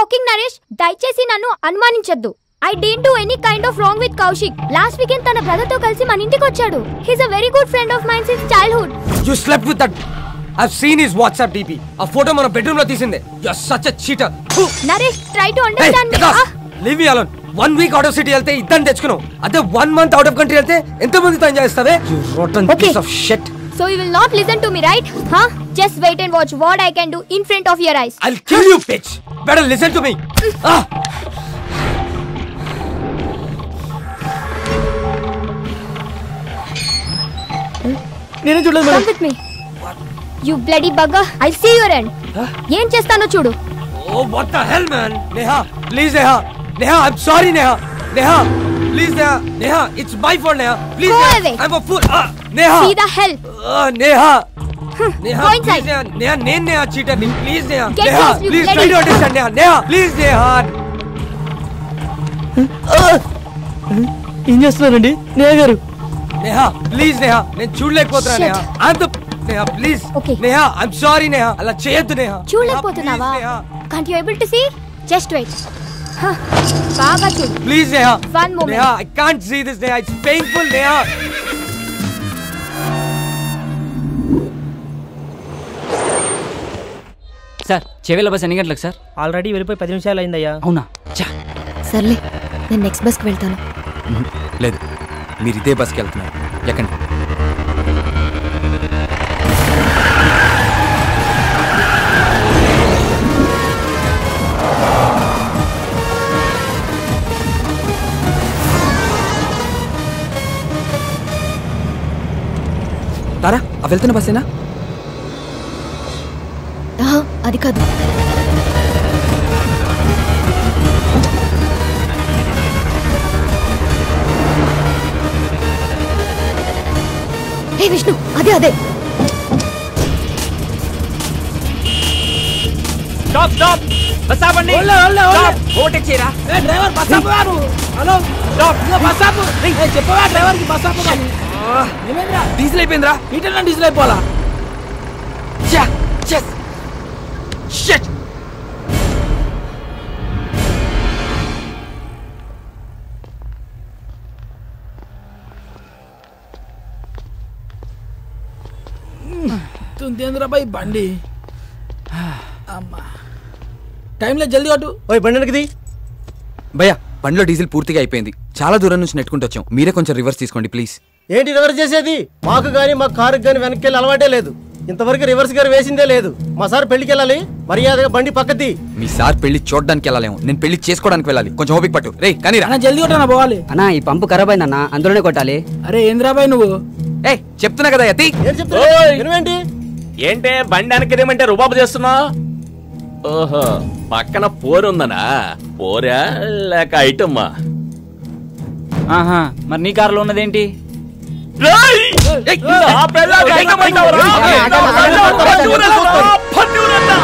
Talking Naresh దయచేసి నన్ను అనుమానించొద్దు I don't do any kind of wrong with Kaushik last weekend తన బ్రదర్ తో కలిసి మన ఇంటికి వచ్చాడు he's a very good friend of mine since childhood you slept with that I seen his WhatsApp DP ఆ ఫోటో మన బెడ్రూమ్ లో తీసిందే you are such a cheater Naresh try to understand me leave me alone one week out of city వెళ్తే ఇద్దరిని తెచ్చుకున్నావు అదే one month out of country వెళ్తే ఎంత మందితో ఎంజాయ్ చేస్తావే you rotten Okay. Piece of shit so you will not listen to me right ah just wait and watch what I can do in front of your eyes I'll kill you, bitch. Better listen to me. Ah. నేనే చూడలేదు come with me you bloody bugger I see your end ఏం చేస్తానో చూడు Oh, what the hell, man? Neha, please, Neha. Neha, I'm sorry, Neha. Neha, please, Neha. Neha, it's my fault, Neha. Please, Go Neha. away. I'm a fool. Ah, Neha. See the hell Ah, Neha. Neha, Go please, inside. Neha. Neha, నేను Neha cheater ని. Please, Neha. Get Neha, lost, you please try bloody- to understand, Neha. Neha, please, Neha. ఏం చేస్తున్నారండి నేహ గారు Neha, please, Neha. నేను చూడలేకపోతున్నా, Shit. Neha. I'm the... Neha, please. Okay. Neha, I'm sorry, Neha. అలా చేయొద్దు, Neha. చూడలేకపోతున్నావా Neha, please, Neha. Can't you able to see just wait బాగా చూడు Please, Neha. One moment. Neha, I can't see this, Neha. It's painful, Neha. Sir చెవేల bus ఎన్ని గంటలకు sir already వెళ్ళిపోయి పది నిమిషాలు అయిందయ్యా అవునా చా సర్లే నేను నెక్స్ట్ బస్కి వెళ్తాను లేదు మీరు ఇదే బస్కి వెళ్తున్నారు ఎక్కండి తారా ఆ వెళ్తున్న బస్సేనా ఆహా, అది కాదు హే విష్ణు అదే అదే స్టాప్ స్టాప్ బస్ ఆపండి స్టాప్ ఓవర్టేక్ చేయరా డ్రైవర్ బస్ ఆపు హలో స్టాప్ బస్ ఆపు చెప్పవా డ్రైవర్ కి బస్ ఆపు ఏమైందిరా డీజిల్ అయిపోయిందిరా హీటర్ డీజిల్ అయిపోవాలా షిట్ తుంతేంద్రా బాయ్ బండి అమ్మా టైంలో జల్దీ కొట్టు ఓయ్ బండి వెనక్కిది భయ్యా బండిలో డీజిల్ పూర్తిగా అయిపోయింది చాలా దూరం నుంచి నెట్టుకుంటూ వచ్చాం మీరే కొంచెం రివర్స్ తీసుకోండి ప్లీజ్ ఏంటి రివర్స్ చేసేది మాకు గానీ మా కారుకి గానీ వెనక్కి వెళ్ళి అలవాటే లేదు ఇంతవరకు రివర్స్ గారు వేసిందే లేదు మా సార్ పెళ్లికి వెళ్ళాలి మర్యాదగా బండి పక్కది మీ సార్ పెళ్లి చూడడానికి వెళ్ళాలేమో నేను పెళ్లి చేసుకోవడానికి వెళ్ళాలి కొంచెం ఓపిక పట్టు రే కానీ రా అన్న జల్దీ కొట్టనా పోవాలి అన్నా ఈ పంపు ఖరాబ్ అయిందన్నా అందులోనే కొట్టాలి అరే ఏంద్రా బాయ్ నువ్వు ఏ చెప్తున్నా కదా యతి ఏం చెప్తా వినవేంటి ఏంటే బండి వెనక్కిదేమంటే రుబాబు చేస్తున్నా ఓహో పక్కన పోరుందనా పోరా లేక ఐటమ్మా ఆహా మరి నీ కారులో ఉన్నదేంటి నా పెళ్ళాన్ని ఎక్కమంటావురా? పట్టుకురా, పట్టుకురా.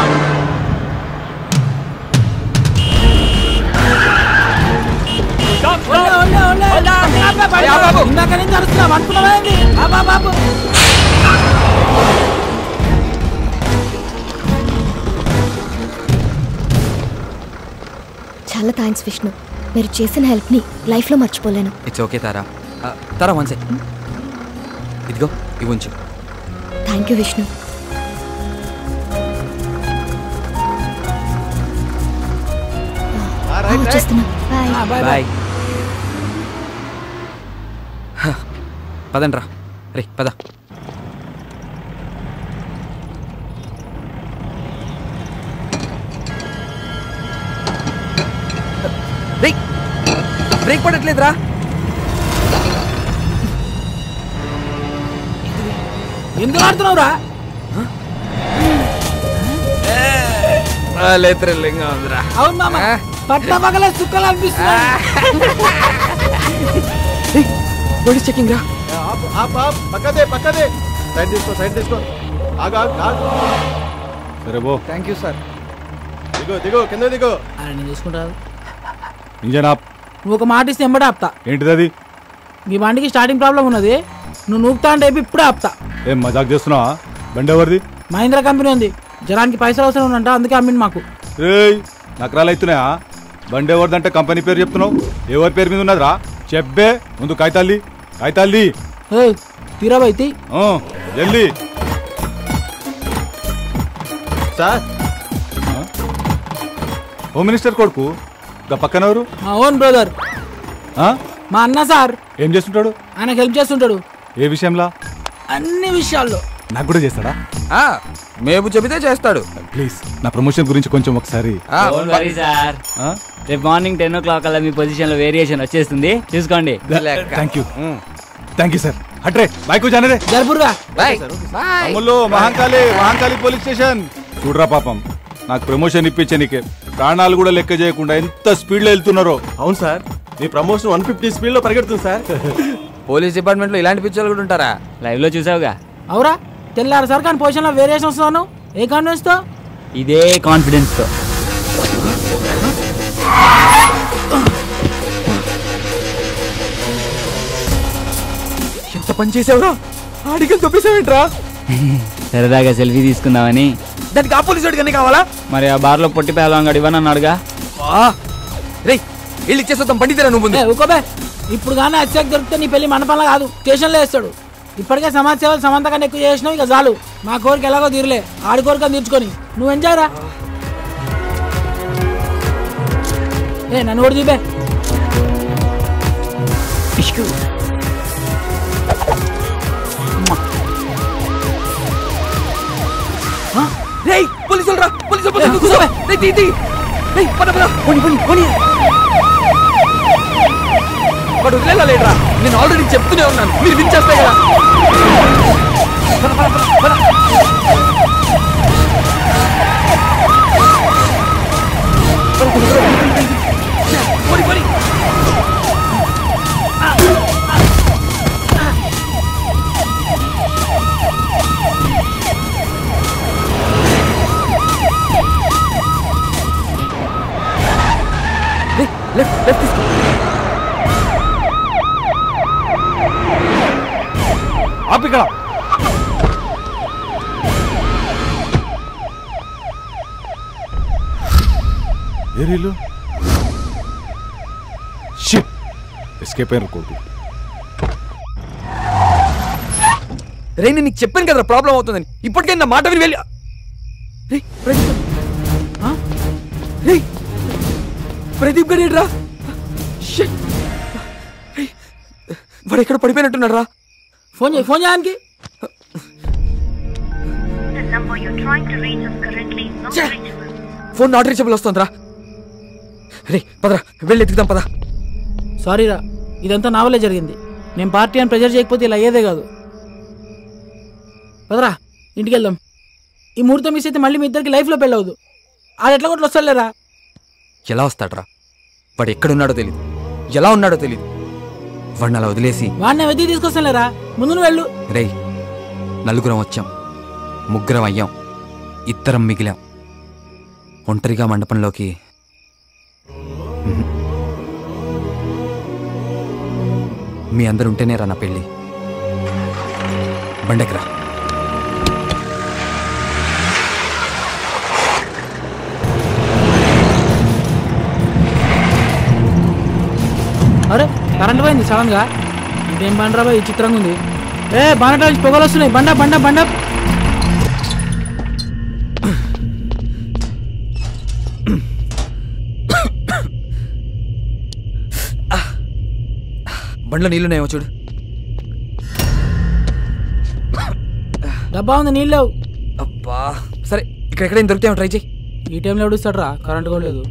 ఇందాక నుంచి అరుస్తున్నావు అనుకున్నావా ఏంది? ఆ బాబు, బాబు చాలా థ్యాంక్స్ విష్ణు మీరు చేసిన హెల్ప్ని లైఫ్లో మర్చిపోలేను ఇట్స్ ఓకే తారా ఆ, తారా వన్ సెక్ ఇదిగో ఇవి ఉంచు థ్యాంక్ యూ విష్ణు ఆ, వచ్చేస్తున్నా బాయ్ బాయ్ పదండి రా రే పద రేయ్ బ్రేక్ పడట్లేదురా ఎందుకు ఆడుతున్నావురా థ్రిల్లింగ్ ఉందిరా అవును మామ పట్ట పగల సుక్కలు అనిపిస్తున్నా బాడీ చెకింగ్ రా ఆపు, ఆపు, ఆపు. పక్కదే పక్కదే సైడ్ తీసుకో సైడ్ తీసుకో ఆగు ఆగు ఆగు సరే బో థ్యాంక్ యూ సార్ దిగు దిగు కింద దిగు అరే నేను చూసుకుంటాను ఇంజన్ ఆప్ నువ్వు ఒక మాట ఇస్తే ఎంబడే ఆపుతా ఏంటిది అది ఈ బండికి స్టార్టింగ్ ప్రాబ్లం ఉన్నది నువ్వు నూకుతా అంటే అయిపోయి ఇప్పుడే ఆపుతా ఏం మజాక్ చేస్తున్నావా బండి ఎవరిది మహీంద్రా కంపెనీ ఉంది జనానికి పైసలు అవసరం ఉందంట అందుకే అమ్మింది మాకు రేయ్ నకరాలు అవుతున్నాయా బండి ఎవరిదంటే కంపెనీ పేరు చెప్తున్నావు ఎవరి పేరు మీద ఉన్నదిరా చెప్పే ముందు కాగితాల్ది కాగితాల్ది ఏ తీరా బైతి ఆ, జల్దీ సార్ హోమ్ మినిస్టర్ కొడుకు ఇంకా పక్కన ఎవరు మా ఓన్ బ్రదర్ ఆ? మా అన్న సార్ ఏం చేస్తుంటాడు ఆయనకు హెల్ప్ చేస్తుంటాడు ఏ విషయంలో అన్ని విషయాల్లో నాకు కూడా చేస్తాడా ఆ, మేపు చెబితే చేస్తాడు ప్లీజ్ నా ప్రమోషన్ గురించి కొంచెం ఒకసారి ఆ, సార్ ఆ? రేపు మార్నింగ్ టెన్ ఓ క్లాక్ అలా మీ పొజిషన్ లో వేరియేషన్ వచ్చేస్తుంది చూసుకోండి లెక్క. Thank you thank you sir హట్రే బైక్ జానరే జరుపురుగా బాయ్ తమ్ముళ్ళు మహాంకాళి మహాంకాళి పోలీస్ స్టేషన్ చూడరా పాపం నాకు ప్రమోషన్ ఇప్పించే నీకే ప్రాణాలు కూడా లెక్క చేయకుండా ఎంత స్పీడ్ లో వెళ్తున్నారో అవును సార్ మీ ప్రమోషన్ వన్ ఫిఫ్టీ స్పీడ్ లో పరిగెడుతుంది సార్ పోలీస్ డిపార్ట్మెంట్ లో ఇలాంటి పిక్చర్లు కూడా ఉంటారా లైవ్ లో చూసావుగా అవురా తెల్లారు సార్ కానీ పొజిషన్లో వేరియేషన్ వస్తున్నాను ఏ కాన్ఫిడెన్స్ తో ఇదే కాన్ఫిడెన్స్ తో ఎంత పని చేసావురా ఆడికి తొప్పేసావేంట్రా సరదాగా సెల్ఫీ తీసుకుందామని దానికి ఆ పోలీసు వాడికి అన్ని కావాలా మరి ఆ బార్ లో పొట్టి పేలవాంగడు ఇవ్వనన్నాడుగా రే వెళ్ళి ఇచ్చేస్తాం పండితేరా నువ్వు ముందు ఏ ఊకోబే ఇప్పుడు కానీ అత్యాక్ దొరికితే నీ పెళ్లి మండపంలో కాదు స్టేషన్లో వేస్తాడు ఇప్పటికే సమాజ సేవలు సమంత కన్నా ఎక్కువ చేసినావు ఇక చాలు మా కోరిక ఎలాగో తీరలే ఆడి కోరిక తీర్చుకొని నువ్వు ఎంజాయ్ రా ఏ నన్ను కూడా చూపే రేయ్ పోలీసులు రా పోలీసులు పోలీసులు కూర్చోవే రేయ్ తీ తీ రేయ్ పద పద పోని పోని పోని వాడు వదిలేలా లేడరా నేను ఆల్రెడీ చెప్తూనే ఉన్నాను మీరు వినిచేస్తాయి కదా పద, పద, పద, పద. పద, పద, పద, పద. పోని, పోని. రేయ్, లెఫ్ట్ లెఫ్ట్ తీసుకో ఆపు ఇక్కడ ఏ రీలు షిట్ ఎస్కేప్ అయిన కొడుకు రే నేను నీకు చెప్పాను కదా ప్రాబ్లం అవుతుందని ఇప్పటికే నా మాట విని వెళ్ళి రే ప్రదీప్ ఆ? రే ప్రదీప్ గడి రా షిట్. రేయ్, వాడు ఎక్కడ పడిపోయినట్టున్నాడు రా ఫోన్ చేయి ఫోన్ చేయడానికి The number you're trying to reach is currently not Che. reachable. Phone not reachable వస్తుందిరా రే పదరా వెళ్ళి ఎత్తుకుదాం పద సారీ రా ఇదంతా నా వల్లే జరిగింది నేను పార్టీ అని ప్రెజర్ చేయకపోతే ఇలా అయ్యేదే కాదు పదరా ఇంటికి వెళ్దాం ఈ ముహూర్తం మిస్ అయితే మళ్ళీ మీ ఇద్దరికి లైఫ్లో పెళ్ళవద్దు ఆడు ఎట్లా కొట్లు వస్తాడులేరా ఎలా వస్తాడ్రా వాడు ఎక్కడున్నాడో తెలియదు ఎలా ఉన్నాడో తెలియదు వాడిని అలా వదిలేసి వాడిని వెతికి తీసుకొస్తానులేరా ముందు నువ్వు వెళ్ళు రేయ్ నలుగురం వచ్చాం ముగ్గురం అయ్యాం ఇద్దరం మిగిలాం ఒంటరిగా మండపంలోకి మ్మ్. మీ అందరు ఉంటేనే రా నా పెళ్ళి బండెకరా అరే కరెంట్ పోయింది సడన్ గా ఇదేం బండరా బాయ్ చిత్రంగా ఉంది ఏ బండ పొగలు వస్తున్నాయి బండ బండ బండ బండ్లో నీళ్ళున్నాయేమో చూడు డబ్బా ఉంది నీళ్ళు లేవు అబ్బా సరే ఇక్కడ ఎక్కడైనా దొరికితే ట్రై చేయి ఈ టైంలో ఎవడుస్తాడు రా కరెంట్ కూడా లేదు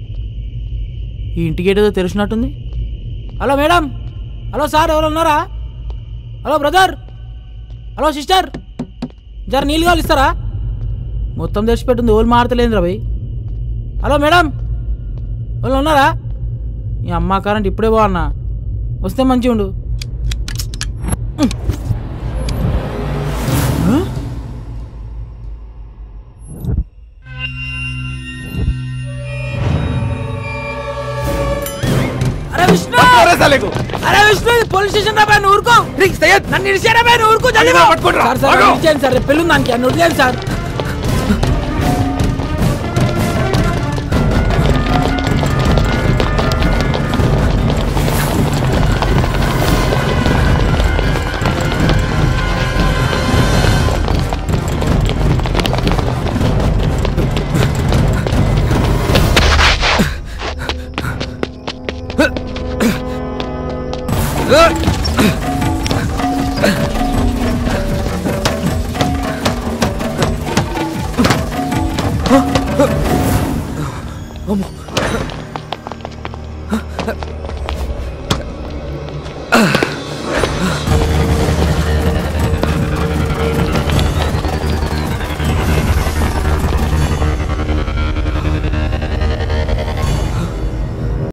ఈ ఇంటికి ఏదో తెలిసినట్టుంది హలో మేడం హలో సార్ ఎవరు ఉన్నారా హలో బ్రదర్ హలో సిస్టర్ జర నీళ్ళు కావాలి ఇస్తారా మొత్తం తెచ్చిపెట్టింది ఓళ్ళు మారతలేదు రా భయ్ హలో మేడం వాళ్ళు ఉన్నారా ఈ అమ్మ కరెంట్ ఇప్పుడే బాగున్నా వస్తే మంచిగా ఉండు అరే విష్ణు అరే విష్ణు ఇది పోలీస్ స్టేషన్ రా బాయ్, నువ్వు ఊరుకో నన్ను ఇడిచారా బాయ్, నువ్వు ఊరుకో జల్దీ బా. సార్ సార్ నన్ను ఇడిచేయండి సార్ రేపు పెళ్ళి ఉంది దానికి నన్ను వదిలేయండి సార్